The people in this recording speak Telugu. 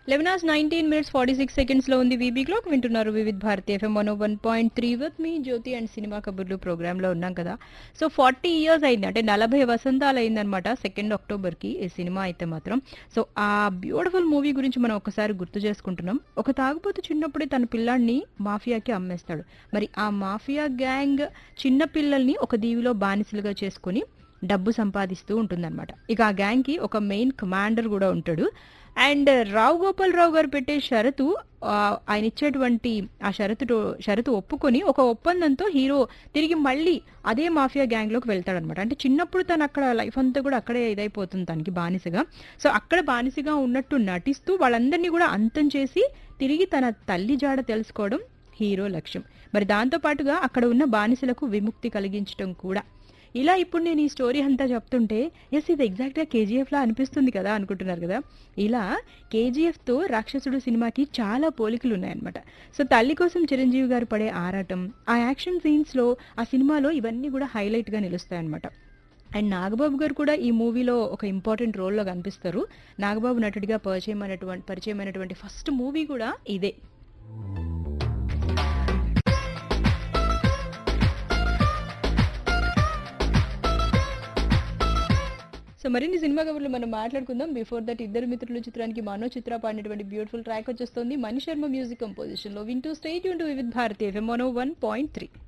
eleven hours nineteen minutes forty six seconds లో ఉంది వీబీ క్లాక్ వింటున్నారు Vividh Bharati FM one one point three with మీ జ్యోతి అండ్ సినిమా కబుర్లు ప్రోగ్రామ్ లో ఉన్నాం కదా సో ఫార్టీ ఇయర్స్ అయింది అంటే నలభై వసంతాలు అయిందనమాట సెకండ్ అక్టోబర్ కి ఈ సినిమా అయితే మాత్రం సో ఆ బ్యూటిఫుల్ మూవీ గురించి మనం ఒకసారి గుర్తు చేసుకుంటున్నాం ఒక తాగుబోతు చిన్నప్పుడే తన పిల్లాడిని మాఫియాకి అమ్మేస్తాడు మరి ఆ మాఫియా గ్యాంగ్ చిన్న పిల్లల్ని ఒక దీవిలో బానిసలుగా చేసుకుని డబ్బు సంపాదిస్తూ ఉంటుందన్నమాట ఇక ఆ గ్యాంగ్ కి ఒక మెయిన్ కమాండర్ కూడా ఉంటాడు అండ్ రావు గోపాల్ రావు గారు పెట్టే షరతు ఆ, ఆయన ఇచ్చేటువంటి ఆ షరతు షరతు ఒప్పుకొని ఒక ఒప్పందంతో హీరో తిరిగి మళ్ళీ అదే మాఫియా గ్యాంగ్ లోకి వెళ్తాడనమాట అంటే చిన్నప్పుడు తను అక్కడ లైఫ్ అంతా కూడా అక్కడే ఇదైపోతుంది తనకి బానిసగా సో అక్కడ బానిసగా ఉన్నట్టు నటిస్తూ వాళ్ళందరినీ కూడా అంతం చేసి తిరిగి తన తల్లి జాడ తెలుసుకోవడం హీరో లక్ష్యం మరి దాంతో పాటుగా అక్కడ ఉన్న బానిసలకు విముక్తి కలిగించడం కూడా ఇలా ఇప్పుడు నేను ఈ స్టోరీ అంతా చెప్తుంటే ఎస్ ఇది ఎగ్జాక్ట్ గా కేజీఎఫ్ లా అనిపిస్తుంది కదా అనుకుంటున్నారు కదా ఇలా కేజీఎఫ్ తో రాక్షసుడు సినిమాకి చాలా పోలికలు ఉన్నాయన్నమాట సో తల్లి కోసం చిరంజీవి గారు పడే ఆరాటం ఆ యాక్షన్ సీన్స్ లో ఆ సినిమాలో ఇవన్నీ కూడా హైలైట్ గా నిలుస్తాయన్నమాట అండ్ నాగబాబు గారు కూడా ఈ మూవీలో ఒక ఇంపార్టెంట్ రోల్లో కనిపిస్తారు నాగబాబు నటుడిగా పరిచయం అయినటువంటి పరిచయమైనటువంటి ఫస్ట్ మూవీ కూడా ఇదే సో మరిన్ని సినిమా కబుర్లు మనం మాట్లాడుకుందాం బిఫోర్ దట్ ఇద్దరు మిత్రులు చిత్రానికి మనో చిత్ర పాడినటువంటి బ్యూటిఫుల్ ట్రాక్ వచ్చేస్తుంది మణి శర్మ మ్యూజిక్ కంపోజిషన్ లో వింటూ స్టేట్ యూన్ to Vividh Bharati FM one point three